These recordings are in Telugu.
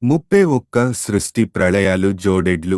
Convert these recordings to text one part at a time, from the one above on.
ముప్పై ఒక్క సృష్టి ప్రళయాలు జోడెడ్లు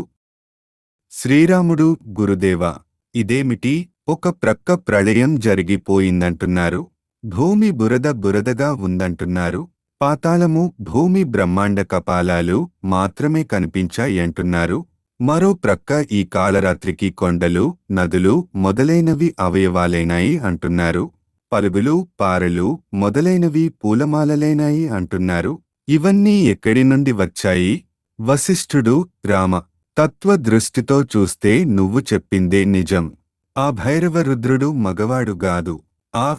శ్రీరాముడు గురుదేవ ఇదేమిటి ఒక ప్రక్క ప్రళయం జరిగిపోయిందంటున్నారు భూమి బురద బురదగా ఉందంటున్నారు పాతాళము భూమి బ్రహ్మాండ కపాలాలు మాత్రమే కనిపించాయంటున్నారు మరో ప్రక్క ఈ కాళరాత్రికి కొండలు నదులు మొదలైనవి అవయవాలైనాయి అంటున్నారు పలుగులు పారలు మొదలైనవి పూలమాలలైనాయి అంటున్నారు ఇవన్నీ ఎక్కడి నుండి వచ్చాయి వశిష్ఠుడు రామ తత్వ దృష్టితో చూస్తే నువ్వు చెప్పిందే నిజం ఆ భైరవ రుద్రుడు మగవాడు గాదు ఆ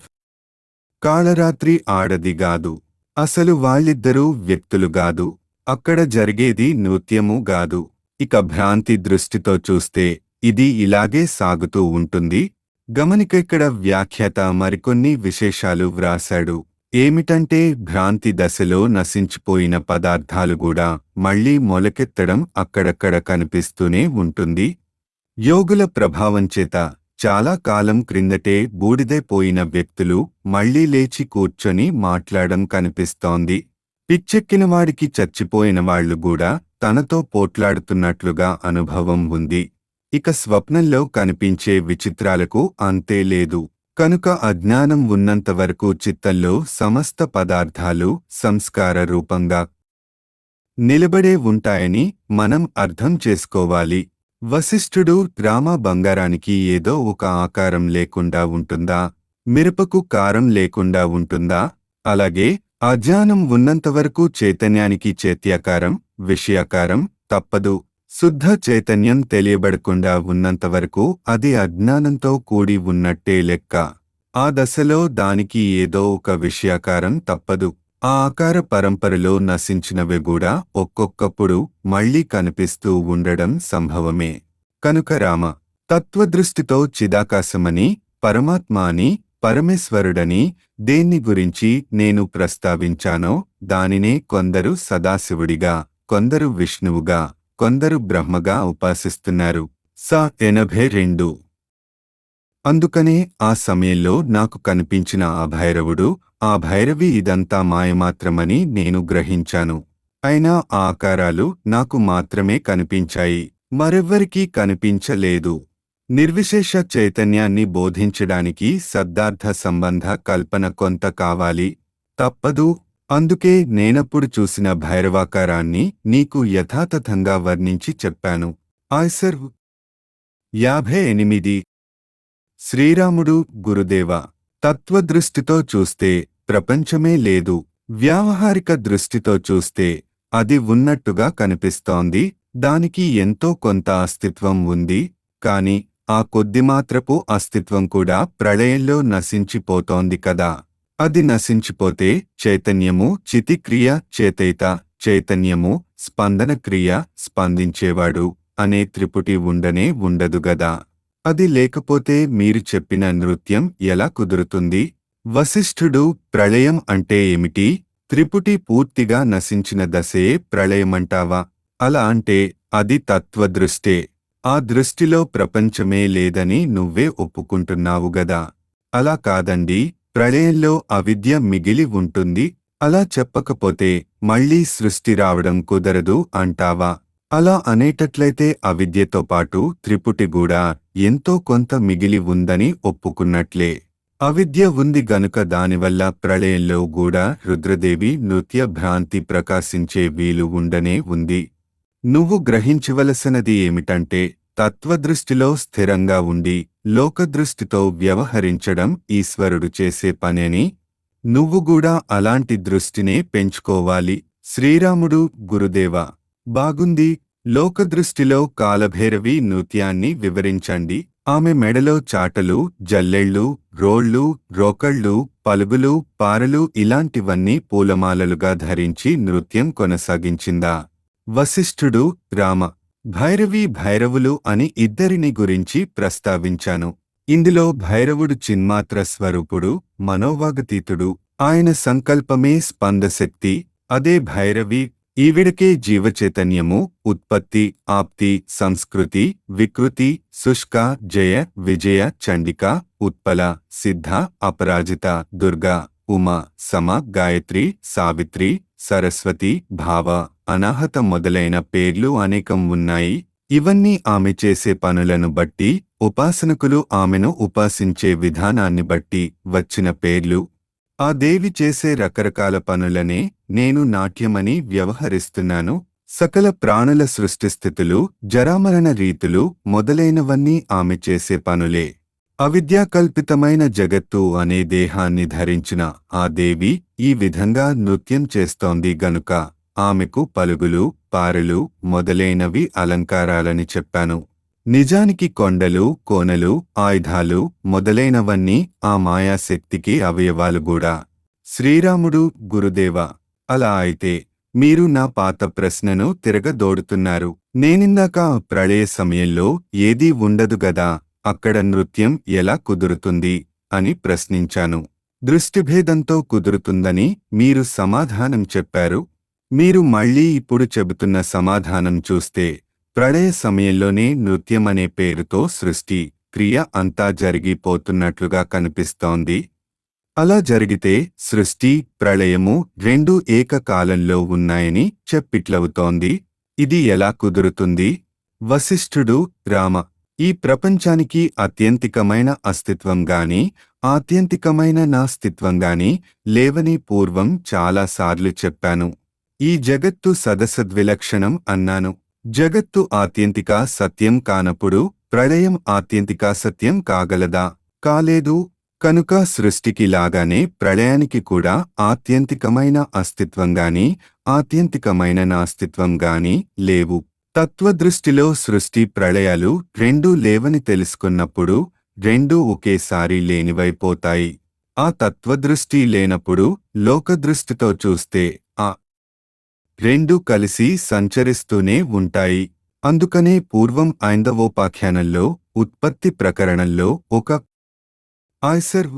కాళరాత్రి ఆడది గాదు అసలు వాళ్ళిద్దరూ వ్యక్తులు గాదు అక్కడ జరిగేది నృత్యము గాదు ఇక భ్రాంతి దృష్టితో చూస్తే ఇది ఇలాగే సాగుతూ ఉంటుంది గమనిక ఇక్కడ వ్యాఖ్యాత మరికొన్ని విశేషాలు వ్రాశాడు ఏమిటంటే భ్రాంతి దశలో నశించిపోయిన పదార్థాలు కూడా మళ్లీ మొలకెత్తడం అక్కడక్కడ కనిపిస్తూనే ఉంటుంది యోగుల ప్రభావం చేత చాలా కాలం క్రిందటే బూడిదైపోయిన వ్యక్తులు మళ్లీ లేచి కూర్చొని మాట్లాడడం కనిపిస్తోంది పిచ్చెక్కినవాడికి చచ్చిపోయిన వాళ్లు కూడా తనతో పోట్లాడుతున్నట్లుగా అనుభవం ఉంది ఇక స్వప్నంలో కనిపించే విచిత్రాలకు అంతే లేదు కనుక అజ్ఞానం ఉన్నంతవరకు చిత్తంలో సమస్త పదార్థాలు సంస్కార రూపంగా నిలబడే ఉంటాయని మనం అర్థం చేసుకోవాలి వశిష్ఠుడు రామ బంగారానికి ఏదో ఒక ఆకారం లేకుండా ఉంటుందా మిరపకు కారం లేకుండా ఉంటుందా అలాగే అజ్ఞానం ఉన్నంతవరకు చైతన్యానికి చేత్యాకారం విషయాకారం తప్పదు శుద్ధ చైతన్యం తెలియబడకుండా ఉన్నంతవరకు అది అజ్ఞానంతో కూడి ఉన్నట్టే లెక్క ఆ దశలో దానికి ఏదో ఒక విషయాకారం తప్పదు ఆ ఆకార పరంపరలో నశించినవి కూడా ఒక్కొక్కప్పుడు మళ్లీ కనిపిస్తూ ఉండడం సంభవమే కనుక రామ తత్వదృష్టితో చిదాకాశమని పరమాత్మ అని పరమేశ్వరుడని దేన్ని గురించి నేను ప్రస్తావించానో దానినే కొందరు సదాశివుడిగా కొందరు విష్ణువుగా కొందరు బ్రహ్మగా ఉపాసిస్తున్నారు స ఎనభై రెండు అందుకనే ఆ సమయంలో నాకు కనిపించిన ఆ భైరవుడు ఆ భైరవి ఇదంతా మాయమాత్రమని నేను గ్రహించాను అయినా ఆ ఆకారాలు నాకు మాత్రమే కనిపించాయి మరెవ్వరికీ కనిపించలేదు నిర్విశేష చైతన్యాన్ని బోధించడానికి సద్దార్థ సంబంధ కల్పన కొంత కావాలి తప్పదు అందుకే నేనప్పుడు చూసిన భైరవాకారాన్ని నీకు యథాతథంగా వర్ణించి చెప్పాను ఆయ్సర్ యాభై ఎనిమిది శ్రీరాముడు గురుదేవ తత్వదృష్టితో చూస్తే ప్రపంచమే లేదు వ్యావహారిక దృష్టితో చూస్తే అది ఉన్నట్టుగా కనిపిస్తోంది దానికి ఎంతో కొంత అస్తిత్వం ఉంది కాని ఆ కొద్దిమాత్రపు అస్తిత్వం కూడా ప్రళయంలో నశించిపోతోంది కదా అది నశించిపోతే చైతన్యము చితిక్రియ చేతైత చైతన్యము స్పందన క్రియ స్పందించేవాడు అనే త్రిపుటి ఉండనే ఉండదుగదా అది లేకపోతే మీరు చెప్పిన నృత్యం ఎలా కుదురుతుంది వశిష్ఠుడు ప్రళయం అంటే ఏమిటి త్రిపుటి పూర్తిగా నశించిన దశే ప్రళయమంటావా అలా అంటే అది తత్వదృష్టే ఆ దృష్టిలో ప్రపంచమే లేదని నువ్వే ఒప్పుకుంటున్నావు గదా అలా కాదండి ప్రళయంలో అవిద్య మిగిలి ఉంటుంది అలా చెప్పకపోతే మళ్లీ సృష్టి రావడం కుదరదు అంటావా అలా అనేటట్లయితే అవిద్యతో పాటు త్రిపుటి కూడా ఎంతో కొంత మిగిలి ఉందని ఒప్పుకున్నట్లే అవిద్య ఉంది గనుక దానివల్ల ప్రళయంలో కూడా రుద్రదేవి నృత్య భ్రాంతి ప్రకాశించే వీలు ఉండనే ఉంది నువ్వు గ్రహించవలసినది ఏమిటంటే తత్వదృష్టిలో స్థిరంగా ఉండి లోకదృష్టితో వ్యవహరించడం ఈశ్వరుడు చేసే పనేని నువ్వు కూడా అలాంటి దృష్టినే పెంచుకోవాలి శ్రీరాముడు గురుదేవ బాగుంది లోకదృష్టిలో కాలభైరవి నృత్యాన్ని వివరించండి ఆమె మెడలో చాటలు జల్లెళ్ళు రోళ్ళు రోకళ్ళు పలుగులు పారలు ఇలాంటివన్నీ పూలమాలలుగా ధరించి నృత్యం కొనసాగించిందా వశిష్ఠుడు రామ భైరవి భైరవులు అని ఇద్దరిని గురించి ప్రస్తావించాను ఇందులో భైరవుడు చిన్మాత్ర స్వరూపుడు మనోవాగతీతుడు ఆయన సంకల్పమే స్పందశక్తి అదే భైరవి ఈవిడకే జీవచైతన్యము ఉత్పత్తి ఆప్తి సంస్కృతి వికృతి శుష్క జయ విజయ చండిక ఉత్పల సిద్ధ అపరాజిత దుర్గా ఉమ సమ గాయత్రి సావిత్రి సరస్వతి భావ అనాహత మొదలైన పేర్లు అనేకం ఉన్నాయి ఇవన్నీ ఆమె చేసే పనులను బట్టి ఉపాసనకులు ఆమెను ఉపాసించే విధానాన్ని బట్టి వచ్చిన పేర్లు ఆ దేవి చేసే రకరకాల పనులనే నేను నాట్యమని వ్యవహరిస్తున్నాను సకల ప్రాణుల సృష్టిస్థితులు జరామరణ రీతులు మొదలైనవన్నీ ఆమె చేసే పనులే అవిద్యాకల్పితమైన జగత్తు అనే దేహాన్ని ధరించిన ఆ దేవి ఈ విధంగా నృత్యం చేస్తోంది గనుక ఆమెకు పలుగులు పారలు మొదలైనవి అలంకారాలని చెప్పాను నిజానికి కొండలు కోనలు ఆయుధాలు మొదలైనవన్నీ ఆ మాయాశక్తికి అవయవాలు కూడా శ్రీరాముడు గురుదేవ అలా అయితే మీరు నా పాత ప్రశ్నను తిరగదోడుతున్నారు నేనిందాక ప్రళయ సమయంలో ఏదీ ఉండదు గదా అక్కడ నృత్యం ఎలా కుదురుతుంది అని ప్రశ్నించాను దృష్టిభేదంతో కుదురుతుందని మీరు సమాధానం చెప్పారు మీరు మళ్ళీ ఇప్పుడు చెబుతున్న సమాధానం చూస్తే ప్రళయ సమయంలోనే నృత్యమనే పేరుతో సృష్టి క్రియ అంతా జరిగిపోతున్నట్లుగా కనిపిస్తోంది అలా జరిగితే సృష్టి ప్రళయము రెండూ ఏకకాలంలో ఉన్నాయని చెప్పిట్లవుతోంది ఇది ఎలా కుదురుతుంది వశిష్ఠుడు రామ ఈ ప్రపంచానికి అత్యంతికమైన అస్తిత్వం గాని ఆత్యంతికమైన నాస్తిత్వం గాని లేవని పూర్వం చాలాసార్లు చెప్పాను ఈ జగత్తు సదసద్విలక్షణం అన్నాను జగత్తు ఆత్యంతిక సత్యం కానప్పుడు ప్రళయం ఆత్యంతిక సత్యం కాగలదా కాలేదు కనుక సృష్టికి లాగానే ప్రళయానికి కూడా ఆత్యంతికమైన అస్తిత్వంగాని ఆత్యంతికమైన నాస్తిత్వం గాని లేవు తత్వదృష్టిలో సృష్టి ప్రళయాలు రెండూ లేవని తెలుసుకున్నప్పుడు రెండూ ఒకేసారి లేనివైపోతాయి ఆ తత్వదృష్టి లేనప్పుడు లోకదృష్టితో చూస్తే ఆ రెండూ కలిసి సంచరిస్తూనే ఉంటాయి అందుకనే పూర్వం ఐందవోపాఖ్యానంలో ఉత్పత్తి ప్రకరణంలో ఒక ఆయ్సర్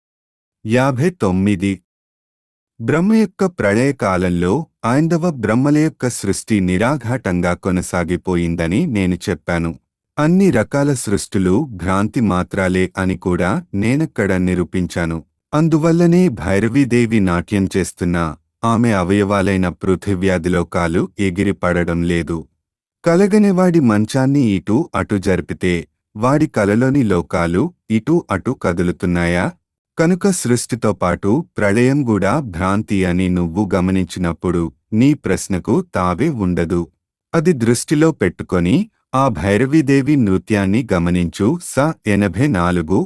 యాభై తొమ్మిది బ్రహ్మ యొక్క ప్రళయకాలంలో ఐందవ బ్రహ్మల యొక్క సృష్టి నిరాఘాటంగా కొనసాగిపోయిందని నేను చెప్పాను అన్ని రకాల సృష్టులు భ్రాంతి మాత్రాలే అని కూడా నేనక్కడ నిరూపించాను అందువల్లనే భైరవీదేవి నాట్యం చేస్తున్న ఆమె అవయవాలైన పృథివ్యాధిలోకాలు ఎగిరిపడడం లేదు కలగనివాడి మంచాన్ని ఇటు అటు జరిపితే వాడి కలలోని లోకాలు ఇటు అటు కదులుతున్నాయా కనుక సృష్టితో పాటు ప్రళయం కూడా భ్రాంతి అని నువ్వు గమనించినప్పుడు నీ ప్రశ్నకు తావే ఉండదు అది దృష్టిలో పెట్టుకొని ఆ భైరవీదేవి నృత్యాన్ని గమనించు స ఎనభై నాలుగు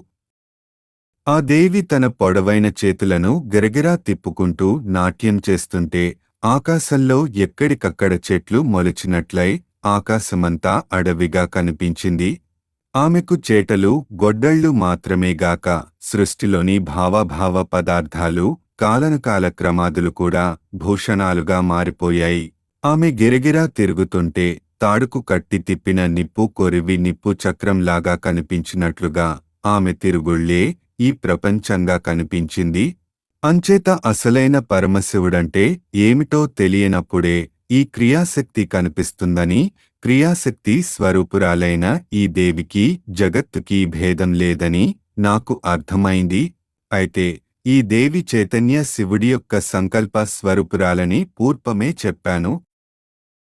ఆ దేవి తన పొడవైన చేతులను గిరగిరా తిప్పుకుంటూ నాట్యం చేస్తుంటే ఆకాశంలో ఎక్కడికక్కడ చెట్లు మొలిచినట్లై ఆకాశమంతా అడవిగా కనిపించింది ఆమెకు చేటలు గొడ్డళ్ళు మాత్రమేగాక సృష్టిలోని భావభావ పదార్థాలు కాలనకాల క్రమాదులు కూడా భూషణాలుగా మారిపోయాయి ఆమె గిరగిరా తిరుగుతుంటే తాడుకు కట్టి తిప్పిన నిప్పు కొరివి నిప్పు చక్రంలాగా కనిపించినట్లుగా ఆమె తిరుగుళ్ళే ఈ ప్రపంచంగా కనిపించింది అంచేత అసలైన పరమశివుడంటే ఏమిటో తెలియనప్పుడే ఈ క్రియాశక్తి కనిపిస్తుందని క్రియాశక్తి స్వరూపురాలైన ఈ దేవికి జగత్తుకి భేదం లేదని నాకు అర్థమైంది అయితే ఈ దేవి చైతన్య శివుడి యొక్క సంకల్ప స్వరూపురాలని పూర్వమే చెప్పాను